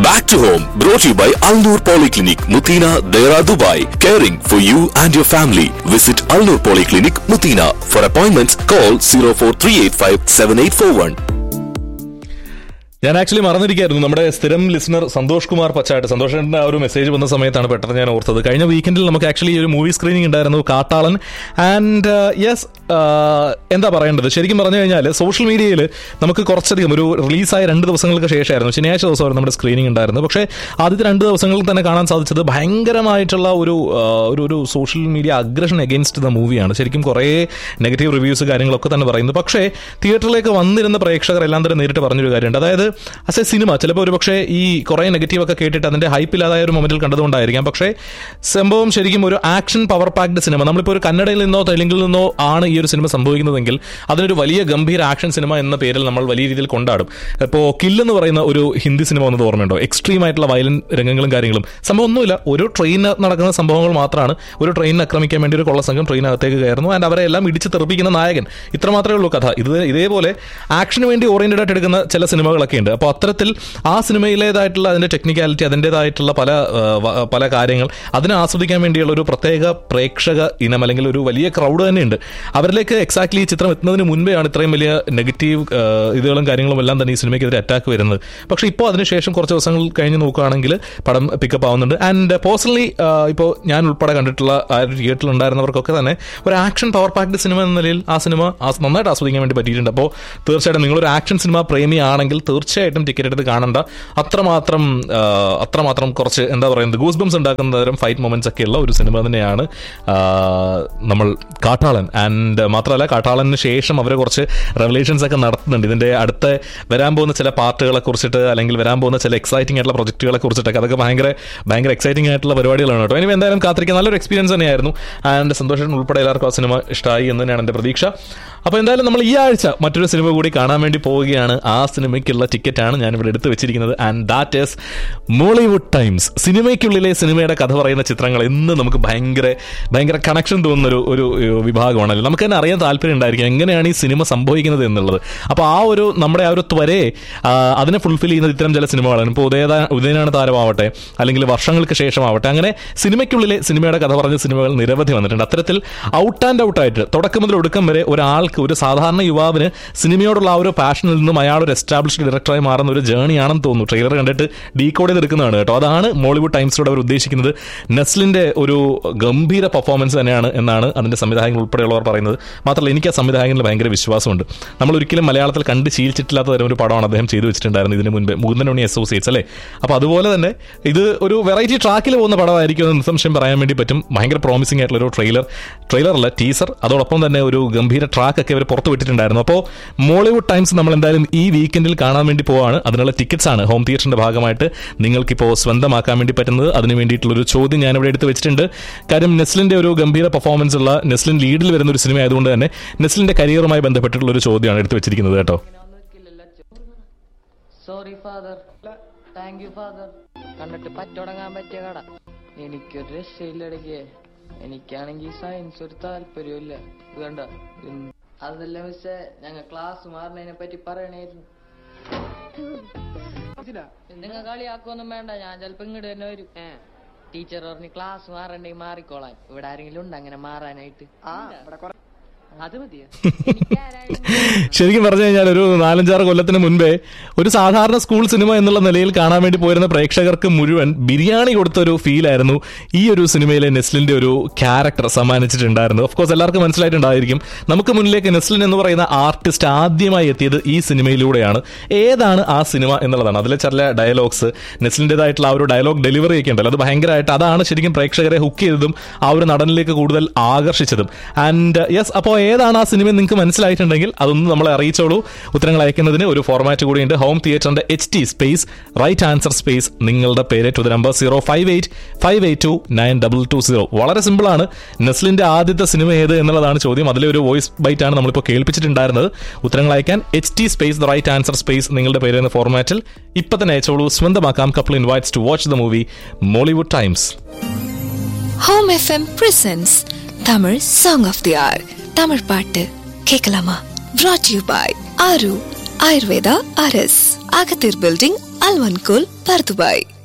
Back to home, brought to you by Alnur Polyclinic, Mutina, Dera, Dubai. Caring for you and your family. Visit Alnur Polyclinic, Mutina. For appointments, call 04385 7841. ഞാൻ actually മറന്നിരിക്കായിരുന്നു നമ്മുടെ സ്ഥിരം listener Santhosh Kumar Pachat സന്തോഷിന്റെ ആ ഒരു message വന്ന സമയത്താണ് പെട്ടെന്ന് ഞാൻ ഓർത്തത് കഴിഞ്ഞ വീക്കെൻഡിൽ നമുക്ക് ആക്ച്വലി ഒരു മൂവി സ്ക്രീനിങ് ഉണ്ടായിരുന്നു കാട്ടാളൻ ആൻഡ് യെസ് എന്താ പറയേണ്ടത് ശരിക്കും പറഞ്ഞു കഴിഞ്ഞാൽ സോഷ്യൽ മീഡിയയിൽ നമുക്ക് കുറച്ചധികം ഒരു റിലീസായ രണ്ട് ദിവസങ്ങൾക്ക് ശേഷമായിരുന്നു ശനിയാഴ്ച ദിവസമായിരുന്നു നമ്മുടെ സ്ക്രീനിങ് ഉണ്ടായിരുന്നത് പക്ഷേ ആദ്യത്തെ രണ്ട് ദിവസങ്ങളിൽ തന്നെ കാണാൻ സാധിച്ചത് ഭയങ്കരമായിട്ടുള്ള ഒരു ആ, ഒരു ഒരു social media aggression against the മൂവിയാണ് ശരിക്കും കുറേ നെഗറ്റീവ് റിവ്യൂസ് കാര്യങ്ങളൊക്കെ തന്നെ പറയുന്നത് പക്ഷേ തിയേറ്ററിലേക്ക് വന്നിരുന്ന പ്രേക്ഷകർ എല്ലാം തന്നെ നേരിട്ട് പറഞ്ഞൊരു കാര്യമുണ്ട് അതായത് അസ് എ സിനിമ ചിലപ്പോൾ ഒരു പക്ഷേ ഈ കുറേ നെഗറ്റീവ് ഒക്കെ കേട്ടിട്ട് അതിന്റെ ഹൈപ്പ് ഇല്ലാതായ ഒരു മൊമെന്റിൽ കണ്ടതുകൊണ്ടായിരിക്കാം പക്ഷേ സംഭവം ശരിക്കും ഒരു ആക്ഷൻ പവർ പാക്ഡ് സിനിമ നമ്മളിപ്പോൾ ഒരു കന്നഡയിൽ നിന്നോ തെലുങ്കിൽ നിന്നോ ആണ് ഈ ഒരു സിനിമ സംഭവിക്കുന്നതെങ്കിൽ അതിനൊരു വലിയ ഗംഭീര ആക്ഷൻ സിനിമ എന്ന പേരിൽ നമ്മൾ വലിയ രീതിയിൽ കൊണ്ടാടും ഇപ്പോൾ കില്ല് എന്ന് പറയുന്ന ഒരു ഹിന്ദി സിനിമ വന്നത് ഓർമ്മയുണ്ടോ എക്സ്ട്രീം ആയിട്ടുള്ള വയലന്റ് രംഗങ്ങളും കാര്യങ്ങളും സംഭവം ഒന്നുമില്ല ഒരു ട്രെയിനിന് നടക്കുന്ന സംഭവങ്ങൾ മാത്രമാണ് ഒരു ട്രെയിനിനെ ആക്രമിക്കാൻ വേണ്ടി ഒരു കൊള്ളസംഘം ട്രെയിനകത്തേക്ക് കയറുന്നു ആൻഡ് അവരെ എല്ലാം ഇടിച്ച് തെറിപ്പിക്കുന്ന നായകൻ ഇത്ര മാത്രമേ ഉള്ളൂ കഥ ഇത് ഇതേപോലെ ആക്ഷന് വേണ്ടി ഓറിയന്റഡ് ആയിട്ട് എടുക്കുന്ന ചില സിനിമകളൊക്കെ ഉണ്ട് അപ്പോൾ അത്തരത്തിൽ ആ സിനിമയിലേതായിട്ടുള്ള അതിന്റെ ടെക്നിക്കാലിറ്റി അതിൻ്റെതായിട്ടുള്ള പല ആ, വ- പല കാര്യങ്ങൾ അതിനെ ആസ്വദിക്കാൻ വേണ്ടിയുള്ള ഒരു പ്രത്യേക പ്രേക്ഷക ഇനം അല്ലെങ്കിൽ ഒരു വലിയ ക്രൗഡ് തന്നെയുണ്ട് അവരിലേക്ക് എക്സാക്ട്ലി ഈ ചിത്രം എത്തുന്നതിന് മുൻപെയാണ് ഇത്രയും വലിയ നെഗറ്റീവ് ഇതുകളും കാര്യങ്ങളും എല്ലാം തന്നെ ഈ സിനിമയ്ക്കെതിരെ അറ്റാക്ക് വരുന്നത് പക്ഷേ ഇപ്പോൾ അതിനുശേഷം കുറച്ച് ദിവസങ്ങൾ കഴിഞ്ഞ് നോക്കുകയാണെങ്കിൽ പടം പിക്കപ്പ് ആവുന്നുണ്ട് ആൻഡ് പേഴ്സണലി ഇപ്പോൾ ഞാൻ ഉൾപ്പെടെ കണ്ടിട്ടുള്ള ആ ഒരു തിയേറ്ററിൽ ഉണ്ടായിരുന്നവർക്കൊക്കെ തന്നെ ഒരു ആക്ഷൻ പവർ പാക്ഡ് സിനിമ എന്ന നിലയിൽ ആ സിനിമ ആസ്- നന്നായിട്ട് ആസ്വദിക്കാൻ വേണ്ടി പറ്റിയിട്ടുണ്ട് അപ്പോൾ തീർച്ചയായിട്ടും നിങ്ങളൊരു ആക്ഷൻ സിനിമ പ്രേമി ആണെങ്കിൽ തീർച്ചയായിട്ടും ടിക്കറ്റ് എടുത്ത് കാണണ്ട അത്രമാത്രം ആ, അത്രമാത്രം കുറച്ച് എന്താ പറയുന്നത് ഗൂസ് ബംസ് ഉണ്ടാക്കുന്ന തരം ഫൈറ്റ് മൊമെന്റ്സ് ഒക്കെ ഉള്ള ഒരു സിനിമ തന്നെയാണ് ആ, നമ്മൾ കാട്ടാളൻ ആൻഡ് മാത്രമല്ല കാട്ടാളന് ശേഷം അവർ കുറച്ച് റെവലേഷൻസ് ഒക്കെ നടത്തുന്നുണ്ട് ഇതിന്റെ അടുത്ത വരാൻ പോകുന്ന ചില പാർട്ടുകളെ കുറിച്ചിട്ട് അല്ലെങ്കിൽ വരാൻ പോകുന്ന ചില എക്സൈറ്റിംഗ് ആയിട്ടുള്ള പ്രൊജക്റ്റുകളെ കുറിച്ചിട്ടൊക്കെ അതൊക്കെ ഭയങ്കര ഭയങ്കര എക്സൈറ്റിംഗ് ആയിട്ടുള്ള പരിപാടികളാണ് കേട്ടോ ഇനി എന്തായാലും കാത്തിരിക്കാൻ നല്ലൊരു എക്സ്പീരിയൻസ് തന്നെയായിരുന്നു ആൻഡ് സന്തോഷം ഉൾപ്പെടെ എല്ലാവർക്കും ആ സിനിമ ഇഷ്ടമായി എന്ന് തന്നെയാണ് എൻ്റെ പ്രതീക്ഷ അപ്പോൾ എന്തായാലും നമ്മൾ ഈ ആഴ്ച മറ്റൊരു സിനിമ കൂടി കാണാൻ വേണ്ടി പോവുകയാണ് ആ സിനിമയ്ക്കുള്ള ടിക്കറ്റാണ് ഞാൻ ഇവിടെ എടുത്തു വെച്ചിരിക്കുന്നത് and that is Mollywood Times സിനിമയ്ക്കുള്ളിലെ സിനിമയുടെ കഥ പറയുന്ന ചിത്രങ്ങൾ എന്ന് നമുക്ക് ഭയങ്കര ഭയങ്കര കണക്ഷൻ തോന്നുന്ന ഒരു ഒരു ഒരു വിഭാഗമാണല്ലോ നമുക്ക് തന്നെ അറിയാൻ താല്പര്യം ഉണ്ടായിരിക്കും എങ്ങനെയാണ് ഈ സിനിമ സംഭവിക്കുന്നത് എന്നുള്ളത് അപ്പോൾ ആ ഒരു നമ്മുടെ ആ ഒരു ത്വരയെ ആ, അതിനെ ഫുൾഫിൽ ചെയ്യുന്നത് ഇത്തരം ചില സിനിമകളാണ് ഇപ്പോൾ ഉദയത ഉദയനാണ് താരമാവട്ടെ അല്ലെങ്കിൽ വർഷങ്ങൾക്ക് ശേഷമാവട്ടെ അങ്ങനെ സിനിമയ്ക്കുള്ളിലെ സിനിമയുടെ കഥ പറഞ്ഞ സിനിമകൾ നിരവധി വന്നിട്ടുണ്ട് അത്തരത്തിൽ ഔട്ട് ആൻഡ് ഔട്ട് ആയിട്ട് തുടക്കം മുതൽ ഒടുക്കം വരെ ഒരാൾക്ക് ഒരു സാധാരണ യുവാവിന് സിനിമയോടുള്ള ആ ഒരു പാഷനിൽ നിന്നും അയാൾ ഒരു എസ്റ്റാബ്ലിഷ്ഡ് ഡയറക്ടറായി മാറുന്ന ഒരു ജേണിയാണെന്ന് തോന്നുന്നു ട്രെയിലർ കണ്ടിട്ട് ഡീകോഡ് ചെയ്തെടുക്കുന്നതാണ് കേട്ടോ അതാണ് മോളിവുഡ് ടൈംസിലൂടെ അവർ ഉദ്ദേശിക്കുന്നത് നെസ്ലിന്റെ ഒരു ഗംഭീര പെർഫോമൻസ് തന്നെയാണ് എന്നാണ് അതിന്റെ സംവിധായകൻ ഉൾപ്പെടെയുള്ളവർ പറയുന്നത് മാത്രമല്ല എനിക്ക് ആ സംവിധായകനിൽ ഭയങ്കര വിശ്വാസമുണ്ട് നമ്മൾ ഒരിക്കലും മലയാളത്തിൽ കണ്ട് ശീലിച്ചിട്ടില്ലാത്ത തരം ഒരു പടമാണ് അദ്ദേഹം ചെയ്തു വെച്ചിട്ടുണ്ടായിരുന്നു ഇതിന് മുൻപ് മുകുന്ദനുണി അസോസിയേറ്റ്സ് അല്ലേ അപ്പോൾ അതുപോലെ തന്നെ ഇത് ഒരു വെറൈറ്റി ട്രാക്കിൽ പോകുന്ന പടമായിരിക്കും എന്ന് നിസ്സംശയം പറയാൻ വേണ്ടി പറ്റും ഭയങ്കര പ്രോമിസിംഗ് ആയിട്ടുള്ള ഒരു ട്രെയിലർ ട്രെയിലറല്ല ടീസർ അതോടൊപ്പം തന്നെ ഒരു ഗംഭീര ട്രാക്ക് ഒക്കെ അവർ പുറത്തു വിട്ടിട്ടുണ്ടായിരുന്നു അപ്പോൾ മോളിവുഡ് ടൈംസ് നമ്മൾ എന്തായാലും ഈ വീക്കെൻഡിൽ കാണാൻ വേണ്ടി പോവാണ് അതിനുള്ള ടിക്കറ്റ്സ് ആണ് ഹോം തിയേറ്ററിന്റെ ഭാഗമായിട്ട് നിങ്ങൾക്കിപ്പോൾ സ്വന്തമാക്കാൻ വേണ്ടി പറ്റുന്നത് അതിന് വേണ്ടിയിട്ടുള്ള ഒരു ചോദ്യം ഞാൻ ഇവിടെ എടുത്ത് വെച്ചിട്ടുണ്ട് കാര്യം നെസ്ലിന്റെ ഒരു ഗംഭീര പെർഫോമൻസ് ഉള്ള നെസ്ലിൻ ലീഡിൽ വരുന്ന ഒരു സിനിമ ആയതുകൊണ്ട് തന്നെ നെസ്ലിന്റെ കരിയറുമായി ബന്ധപ്പെട്ടിട്ടുള്ള ഒരു ചോദ്യമാണ് എടുത്ത് വെച്ചിരിക്കുന്നത് കേട്ടോ sorry father thank you father കണ്ടിട്ട് പറ്റുടങ്ങാൻ പറ്റിയ കട എനിക്കൊരു രക്ഷയില്ലടക്കേ എനിക്കാണെങ്കിൽ സയൻസ് ഒരു താല്പര്യമില്ല ഇത് കണ്ട എന്ത്- അതല്ല മിസ്സേ ഞങ്ങൾ ക്ലാസ് മാറുന്നതിനെ പറ്റി പറയണായിരുന്നു നിങ്ങൾ കളിയാക്കൊന്നും വേണ്ട ഞാൻ ചിലപ്പോ ഇങ്ങോട്ട് തന്നെ വരും ടീച്ചർ പറഞ്ഞ് ക്ലാസ് മാറണ്ടെങ്കിൽ മാറിക്കോളാൻ ഇവിടെ ആരെങ്കിലും ഉണ്ട് അങ്ങനെ മാറാനായിട്ട് അത് മതിയോ ശരിക്കും പറഞ്ഞു കഴിഞ്ഞാൽ ഒരു നാലഞ്ചാറ് കൊല്ലത്തിന് മുൻപേ ഒരു സാധാരണ സ്കൂൾ സിനിമ എന്നുള്ള നിലയിൽ കാണാൻ വേണ്ടി പോയിരുന്ന പ്രേക്ഷകർക്ക് മുഴുവൻ ബിരിയാണി കൊടുത്ത ഒരു ഫീലായിരുന്നു ഈ ഒരു സിനിമയിലെ നെസ്ലിന്റെ ഒരു ക്യാരക്ടർ സമ്മാനിച്ചിട്ടുണ്ടായിരുന്നു ഓഫ് കോഴ്സ് എല്ലാവർക്കും മനസ്സിലായിട്ടുണ്ടായിരിക്കും നമുക്ക് മുന്നിലേക്ക് നെസ്ലിൻ എന്ന് പറയുന്ന ആർട്ടിസ്റ്റ് ആദ്യമായി എത്തിയത് ഈ സിനിമയിലൂടെയാണ് ഏതാണ് ആ സിനിമ എന്നുള്ളതാണ് അതിലെ ചില ഡയലോഗ്സ് നെസ്ലിൻ്റെതായിട്ടുള്ള ആ ഒരു ഡയലോഗ് ഡെലിവറി ഒക്കെ ഉണ്ടല്ലോ അത് ഭയങ്കരമായിട്ട് അതാണ് ശരിക്കും പ്രേക്ഷകരെ ഹുക്ക് ചെയ്തതും ആ ഒരു നടനിലേക്ക് കൂടുതൽ ആകർഷിച്ചതും ആൻഡ് യെസ് അപ്പോൾ ഏതാണ് ആ സിനിമ നിങ്ങൾക്ക് മനസ്സിലായിട്ടുണ്ടെങ്കിൽ അതൊന്ന് നമ്മളെ അറിയിച്ചോളൂ ഉത്തരങ്ങൾ അയക്കുന്നതിന് ഒരു ഫോർമാറ്റ് കൂടിയുണ്ട് ഹോം തിയേറ്ററിന്റെ H T space right answer space നിങ്ങളുടെ പേര് to the number zero five eight five eight two nine double two zero വളരെ സിമ്പിളാണ് നെസ്ലിന്റെ ആദ്യത്തെ സിനിമ ഏത് എന്നുള്ളതാണ് ചോദ്യം അതിലെ ഒരു വോയിസ് ബൈറ്റ് ആണ് നമ്മളിപ്പോൾ കേൾപ്പിച്ചിട്ടുണ്ടായിരുന്നത് ഉത്തരങ്ങൾ അയക്കാൻ H T space the right answer space നിങ്ങളുടെ പേര് എന്ന ഫോർമാറ്റിൽ ഇപ്പൊ തന്നെ അയച്ചോളൂ സ്വന്തമാക്കാം couple invites to watch the movie Mollywood Times home FM presents Tamil song of the hour Tamil பாட்டு கேட்கலாமா brought யூ பாய் ஆரு Ayurveda அரஸ் Agathir Building, Alvankul, Pardubai.